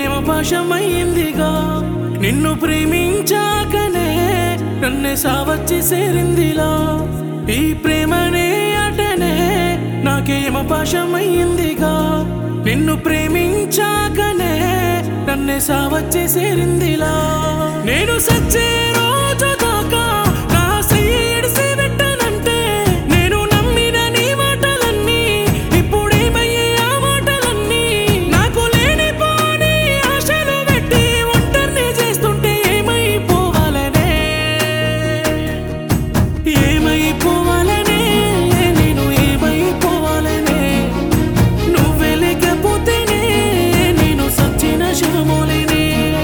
ఏమపాశమయ్యిందిగా నిన్ను ప్రేమించాకనే నన్నే సావచ్చి సేరిందిలా ఈ ప్రేమనే అటనే నాకేమపాశమయ్యిందిగా నిన్ను ప్రేమించాకనే నన్నే సావచ్చి సేరిందిలా నేను సచ్చే రోజు దాకా నా సైడ్సి పెట్టనంటే నేను నమ్మిన నీ మాటలన్నీ ఇప్పుడేమయ్యే ఆ మాటలన్నీ నాకు లేని పోని ఆశలు పెట్టి ఒంటరిని చేస్తుంటే ఏమైపోవాలనే ఏమైపోవాలనే నేను ఏమైపోవాలనే నువ్వే లేకపోతేనే నేను సచ్చిన శవమోలేనే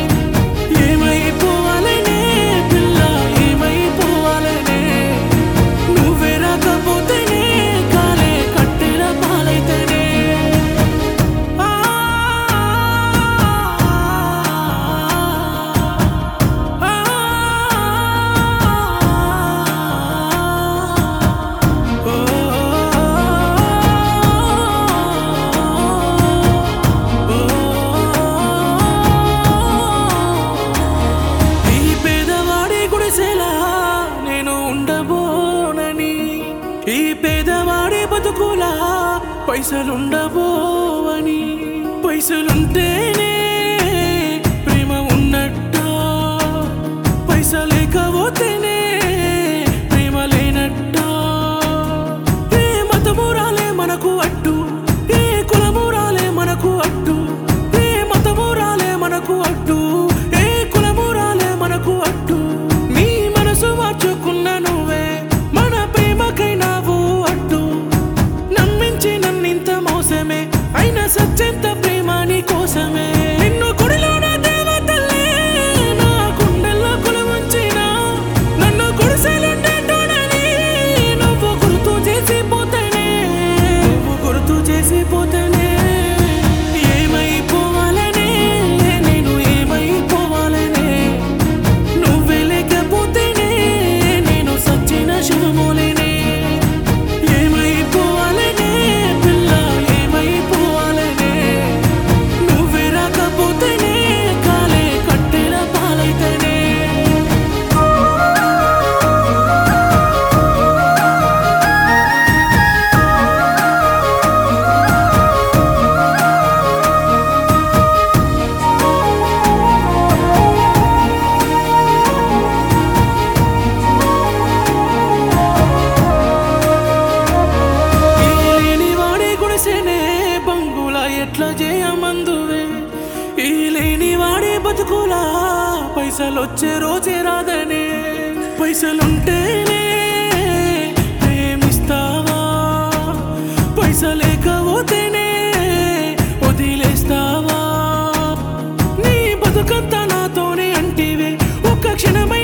ఏమైపోవాలనే పిల్ల ఏమైపోవాలనే నువ్వే రాకపోతేనే కాలే కట్టెల పాలైతేనే ఆ ఈ పేదవాడి గుడిసెలా నేను ఉండబోనని ఈ పేదవాడి బతుకులా పైసలుండబోవని పైసలుంటేనే ప్రేమ ఉన్నట్ట పైస లేకపోతేనే ప్రేమ లేనట్ట ఏ మతమురాలే మనకు అడ్డు ఏ కులమురాలే మనకు అడ్డు ఏ మతమురాలే మనకు అడ్డు ఏ కులమురాలే మనకు అడ్డు నీ మనసు మార్చుకున్న నువ్వే మన ప్రేమకైనావు అడ్డు నమ్మించి నన్నింత మోసమే అయినా సత్యంత ప్రేమ నీ కోసమే నిన్ను గుడిలోన దేవతల్లే నా గుండెల్లో కొలువుంచిన నన్ను గుడిసెలుండేటోడని నువ్వు గుర్తు చేసిపోతేనే నువ్వు గుర్తు చేసిపోతేనే ఏమైపోవాలనే నేను ఏమైపోవాలనే నువ్వే లేకపోతేనే నేను సచ్చిన శవమోలేనే ఏమైపోవాలనే పిల్ల ఏమైపోవాలనే నువ్వే రాకపోతేనే కాలే కట్టెల పాలైతేనే ఈ లేని వాడి గుడిసెనే బంగులా ఎట్లా చేయమందువే ఈ లేని వాడి బతుకులా పైసలొచ్చే రోజే రాదనే పైసలుంటేనే ప్రేమిస్తావా పైస లేకపోతేనే వదిలేస్తావా నీ బతుకంతా నాతోనే అంటివే ఒక్క క్షణమై